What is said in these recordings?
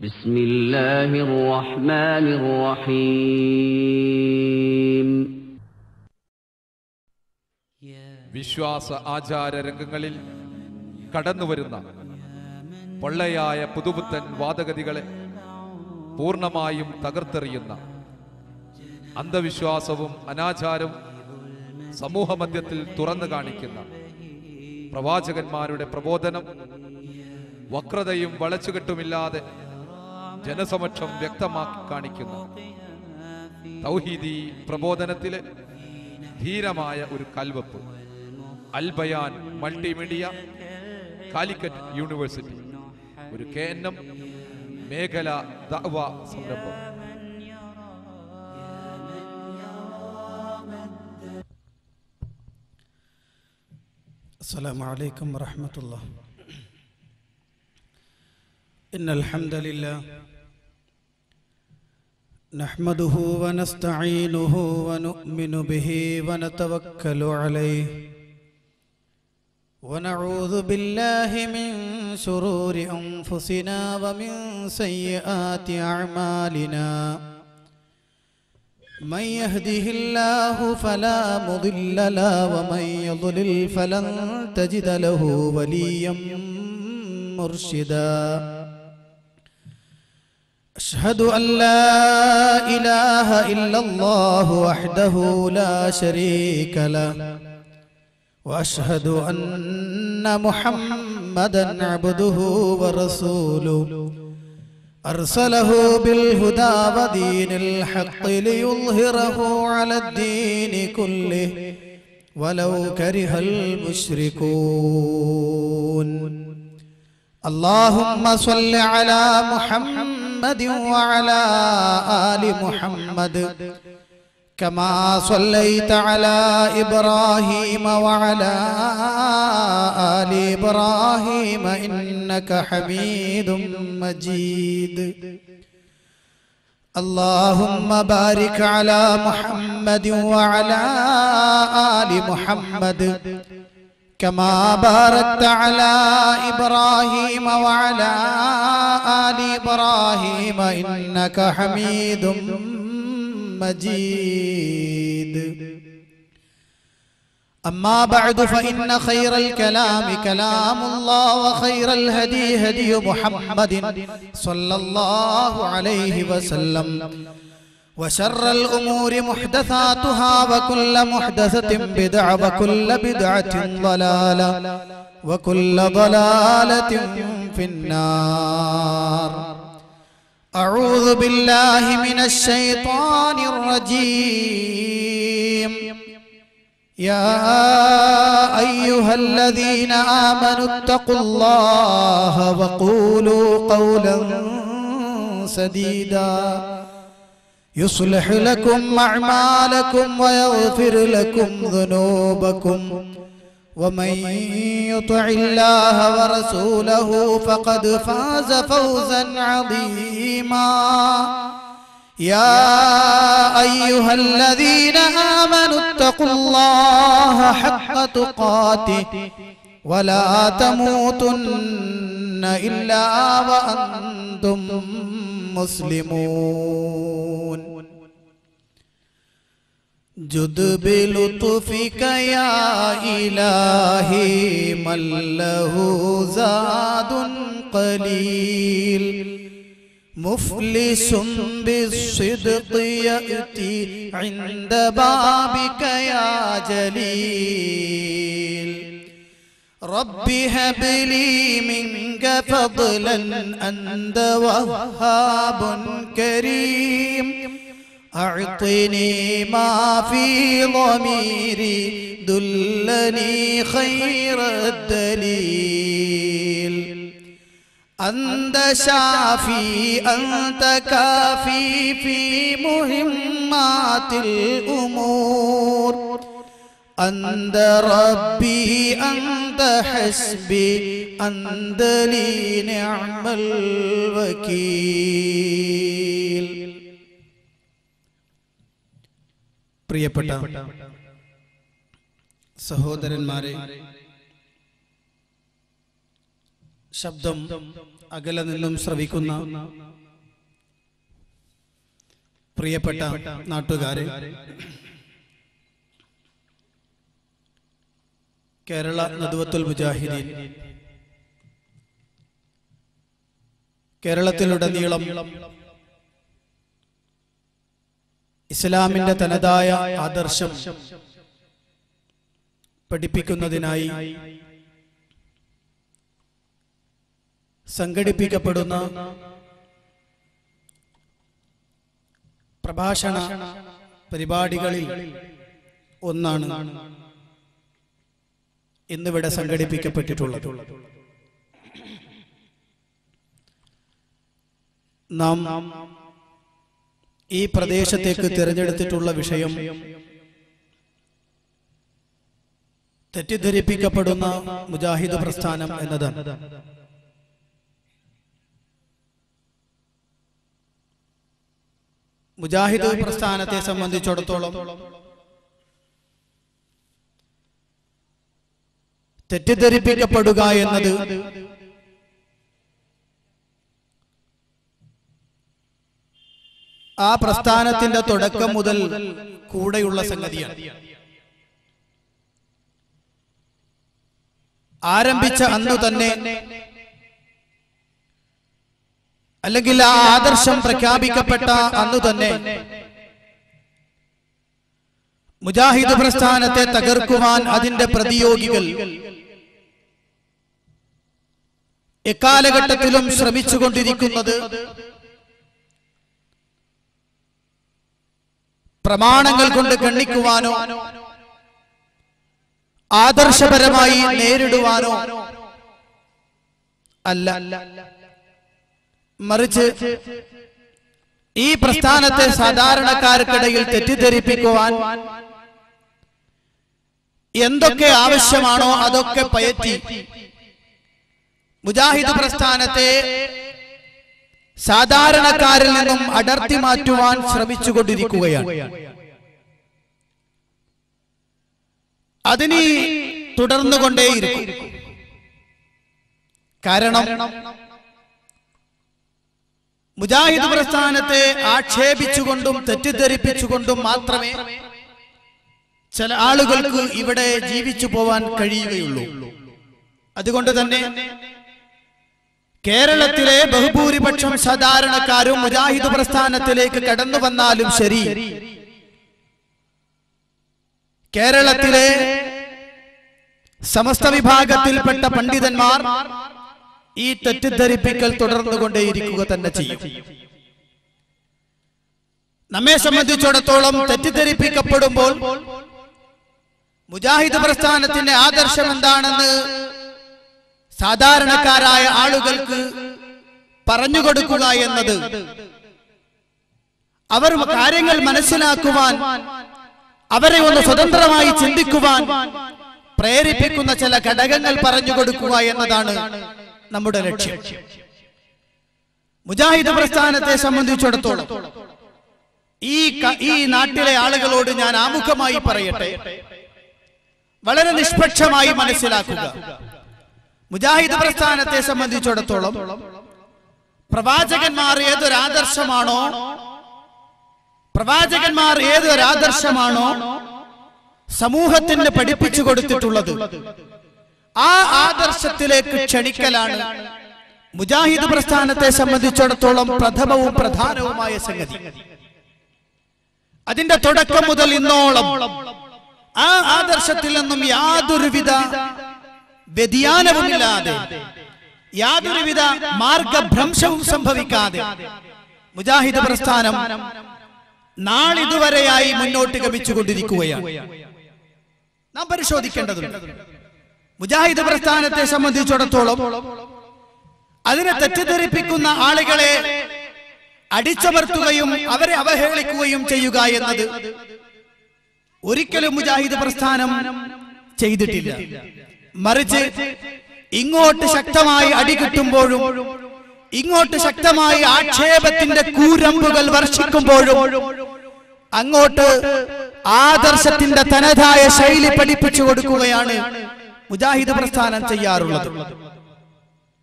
بسم الله الرحمن الرحيم വിശ്വാസ ആചാര രംഗങ്ങളിൽ കടന്നുവരുന്ന പൊള്ളയായ പുതുപുത്തൻ വാദഗതികളെ പൂർണ്ണമായും തകർത്തെറിയുന്ന അന്ധവിശ്വാസവും അനാചാരവും സമൂഹമധ്യത്തിൽ തുറന്നു കാണിക്കുന്ന പ്രവാചകന്മാരുടെ പ്രബോധനം വക്രതയും വളച്ചുകെട്ടുമില്ലാതെ ജനസമക്ഷം വ്യക്തമാക്കി കാണിക്കുന്ന തൗഹീദി പ്രബോധനത്തിലെ ധീരമായ ഒരു കൽവപ്പ് അൽബയാൻ മൾട്ടിമീഡിയ കാലിക്കറ്റ് യൂണിവേഴ്സിറ്റി ഒരു കെ എൻ എം മേഖല ദഅവ സംരംഭം السلام عليكم ورحمة الله إن الحمد لله نحمده ونستعينه ونؤمن به ونتوكل عليه ونعوذ بالله من شرور أنفسنا ومن سيئات أعمالنا من يهده الله فلا مضل له ومن يضلل فلن تجد له وليا مرشدا أشهد أن لا إله إلا الله وحده لا شريك له وأشهد أن محمدا عبده ورسوله أرسله بالهدى ودين الحق ليظهره على الدين كله ولو كره المشركون اللهم صل على محمد وعلى آل محمد كما صليت على إبراهيم وعلى آل إبراهيم إنك حميد مجيد اللهم بارك على محمد وعلى آل محمد كما باركت على إبراهيم وعلى آل إبراهيم إنك حميد مجيد أما بعد فإن خير الكلام كلام الله وخير الهدي هدي محمد صلى الله عليه وسلم وشر الأمور محدثاتها وكل محدثة بدعة وكل بدعة ضلالة وكل ضلالة في النار أعوذ بالله من الشيطان الرجيم يا أيها الذين آمنوا اتقوا الله وقولوا قولا سديدا يصلح لكم أعمالكم ويغفر لكم ذنوبكم ومن يطع الله ورسوله فقد فاز فوزا عظيما يا أيها الذين آمنوا اتقوا الله حق تقاته ولا تموتن إلا وأنتم مسلمون جد بلطفك يا إلهي من له زاد قليل مفلس بالصدق يأتي عند بابك يا جليل رب هب لي منك فضلا أنت وهاب كريم أعطني ما في ضميري دلني خير الدليل أنت شافي أنت كافي في مهمات الأمور أنت ربي أنت حسبي أنت لي نعم الوكيل പ്രിയപ്പെട്ട സഹോദരന്മാരെ ശബ്ദം അകലെ നിന്നും ശ്രവിക്കുന്ന പ്രിയപ്പെട്ട നാട്ടുകാരെ കേരള നദുവത്തുൽ മുജാഹിദീൻ കേരളത്തിലുടനീളം ഇസ്ലാമിന്റെ തനതായ ആദർശം പഠിപ്പിക്കുന്നതിനായി സംഘടിപ്പിക്കപ്പെടുന്ന പ്രഭാഷണ പരിപാടികളിൽ ഒന്നാണ് ഇന്നിവിടെ സംഘടിപ്പിക്കപ്പെട്ടിട്ടുള്ളത് നാം ഈ പ്രദേശത്തേക്ക് തിരഞ്ഞെടുത്തിട്ടുള്ള വിഷയം തെറ്റിദ്ധരിപ്പിക്കപ്പെടുന്ന മുജാഹിദ് പ്രസ്ഥാനം എന്നതാണ് മുജാഹിദ് പ്രസ്ഥാനത്തെ സംബന്ധിച്ചിടത്തോളം തെറ്റിദ്ധരിപ്പിക്കപ്പെടുക എന്നത് ആ പ്രസ്ഥാനത്തിന്റെ തുടക്കം മുതൽ കൂടെയുള്ള സംഗതിയാണ് ആരംഭിച്ച അന്നു തന്നെ അല്ലെങ്കിൽ ആ ആദർശം പ്രഖ്യാപിക്കപ്പെട്ട അന്നു തന്നെ മുജാഹിദ് പ്രസ്ഥാനത്തെ തകർക്കുവാൻ അതിന്റെ പ്രതിയോഗികൾ എക്കാലഘട്ടത്തിലും ശ്രമിച്ചുകൊണ്ടിരിക്കുന്നത് പ്രമാണങ്ങൾ കൊണ്ട് ഗണ്ണിക്കുവാനോ ആദർശപരമായി നേരിടുവാനോ അല്ല മറിച്ച് ഈ പ്രസ്ഥാനത്തെ സാധാരണക്കാർക്കിടയിൽ തെറ്റിദ്ധരിപ്പിക്കുവാൻ എന്തൊക്കെ ആവശ്യമാണോ അതൊക്കെ പയറ്റി മുജാഹിദ് പ്രസ്ഥാനത്തെ സാധാരണക്കാരിൽ നിന്നും അടർത്തി മാറ്റുവാൻ ശ്രമിച്ചുകൊണ്ടിരിക്കുകയാണ് അതിനി തുടർന്നുകൊണ്ടേയിരിക്കും കാരണം മുജാഹിദ് പ്രസ്ഥാനത്തെ ആക്ഷേപിച്ചുകൊണ്ടും തെറ്റിദ്ധരിപ്പിച്ചുകൊണ്ടും മാത്രമേ ചില ആളുകൾക്ക് ഇവിടെ ജീവിച്ചു പോവാൻ കഴിയുകയുള്ളൂ അതുകൊണ്ട് തന്നെ കേരളത്തിലെ ബഹുഭൂരിപക്ഷം സാധാരണക്കാരും മുജാഹിദ് പ്രസ്ഥാനത്തിലേക്ക് കടന്നു വന്നാലും ശരി കേരളത്തിലെ സമസ്ത വിഭാഗത്തിൽപ്പെട്ട പണ്ഡിതന്മാർ ഈ തെറ്റിദ്ധരിപ്പിക്കൽ തുടർന്നുകൊണ്ടേയിരിക്കുക തന്നെ ചെയ്യും നമ്മെ സംബന്ധിച്ചിടത്തോളം തെറ്റിദ്ധരിപ്പിക്കപ്പെടുമ്പോൾ മുജാഹിദ് പ്രസ്ഥാനത്തിന്റെ ആദർശം എന്താണെന്ന് സാധാരണക്കാരായ ആളുകൾക്ക് പറഞ്ഞുകൊടുക്കുക എന്നത് അവർ കാര്യങ്ങൾ മനസ്സിലാക്കുവാൻ അവരെ ഒന്ന് സ്വതന്ത്രമായി ചിന്തിക്കുവാൻ പ്രേരിപ്പിക്കുന്ന ചില ഘടകങ്ങൾ പറഞ്ഞു കൊടുക്കുക എന്നതാണ് നമ്മുടെ ലക്ഷ്യം മുജാഹിദ് പ്രസ്ഥാനത്തെ സംബന്ധിച്ചിടത്തോളം ഈ ക- ഈ നാട്ടിലെ ആളുകളോട് ഞാൻ ആമുഖമായി പറയട്ടെ വളരെ നിഷ്പക്ഷമായി മനസ്സിലാക്കുക മുജാഹിദ് പ്രസ്ഥാനത്തെ സംബന്ധിച്ചിടത്തോളം പ്രവാചകന്മാർ ഏതൊരു ആദർശമാണോ പ്രവാചകന്മാർ ഏതൊരു ആദർശമാണോ സമൂഹത്തിന് പഠിപ്പിച്ചു കൊടുത്തിട്ടുള്ളത് ആ ആദർശത്തിലേക്ക് ക്ഷണിക്കലാണ് മുജാഹിദ് പ്രസ്ഥാനത്തെ സംബന്ധിച്ചിടത്തോളം പ്രഥമവും പ്രധാനവുമായ സംഗതി അതിന്റെ തുടക്കം മുതൽ ഇന്നോളം ആ ആദർശത്തിൽ നിന്നും യാതൊരുവിധ വ്യതിയാനവുമില്ലാതെ യാതൊരുവിധ മാർഗഭ്രംശവും സംഭവിക്കാതെ മുജാഹിദ് പ്രസ്ഥാനം നാളിതുവരെയായി മുന്നോട്ട് ഗമിച്ചുകൊണ്ടിരിക്കുകയാണ് നാം പരിശോധിക്കേണ്ടതുണ്ട് മുജാഹിദ് പ്രസ്ഥാനത്തെ സംബന്ധിച്ചിടത്തോളം അതിനെ തെറ്റിദ്ധരിപ്പിക്കുന്ന ആളുകളെ അടിച്ചമർത്തുകയും അവരെ അവഹേളിക്കുകയും ചെയ്യുക എന്നത് ഒരിക്കലും മുജാഹിദ് പ്രസ്ഥാനം ചെയ്തിട്ടില്ല മറിച്ച് ഇങ്ങോട്ട് ശക്തമായി അടി കിട്ടുമ്പോഴും ഇങ്ങോട്ട് ശക്തമായി ആക്ഷേപത്തിന്റെ കൂരമ്പുകൾ വർഷിക്കുമ്പോഴും അങ്ങോട്ട് ആദർശത്തിന്റെ തനതായ ശൈലി പഠിപ്പിച്ചു കൊടുക്കുകയാണ് മുജാഹിദ് പ്രസ്ഥാനം ചെയ്യാറുള്ളത്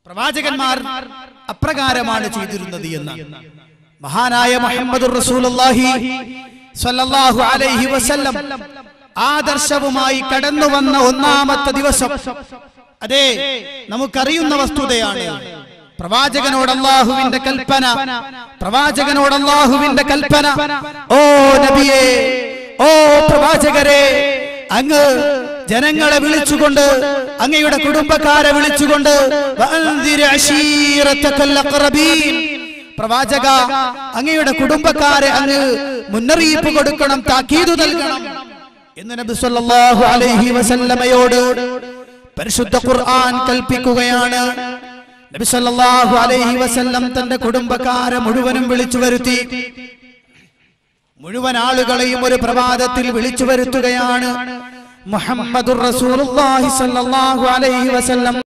പ്രവാചകന്മാർ അപ്രകാരമാണ് ചെയ്തിരുന്നത് എന്ന് മഹാനായ മുഹമ്മദ് റസൂലുള്ളാഹി സ്വല്ലല്ലാഹു അലൈഹി വസല്ലം ആദർശവുമായി കടന്നു വന്ന ഒന്നാമത്തെ ദിവസം അതെ നമുക്കറിയുന്ന വസ്തുതയാണ് പ്രവാചകനോട് അള്ളാഹുവിന്റെ കൽപ്പന പ്രവാചകനോട് അള്ളാഹുവിന്റെ കൽപ്പന ഓ നബിയേ ഓ പ്രവാചകരെ അങ്ങ് ജനങ്ങളെ വിളിച്ചുകൊണ്ട് അങ്ങയുടെ കുടുംബക്കാരെ വിളിച്ചുകൊണ്ട് വഅൻദിർ അശീറത്തക്കൽ അഖറബീൻ. പ്രവാചക അങ്ങയുടെ കുടുംബക്കാരെ അങ്ങ് മുന്നറിയിപ്പ് കൊടുക്കണം താക്കീതു നൽകണം എന്ന് നബി സല്ലല്ലാഹു അലൈഹി വസല്ലമയോട് പരിശുദ്ധ ഖുർആൻ കൽപ്പിക്കുകയാണ് നബി സല്ലല്ലാഹു അലൈഹി വസല്ലം തന്റെ കുടുംബക്കാരെ മുഴുവനും വിളിച്ചു വരുത്തി മുഴുവൻ ആളുകളെയും ഒരു പ്രഭാതത്തിൽ വിളിച്ചു വരുത്തുകയാണ് മുഹമ്മദുർ റസൂലുള്ളാഹി സ്വല്ലല്ലാഹു അലൈഹി വസല്ലം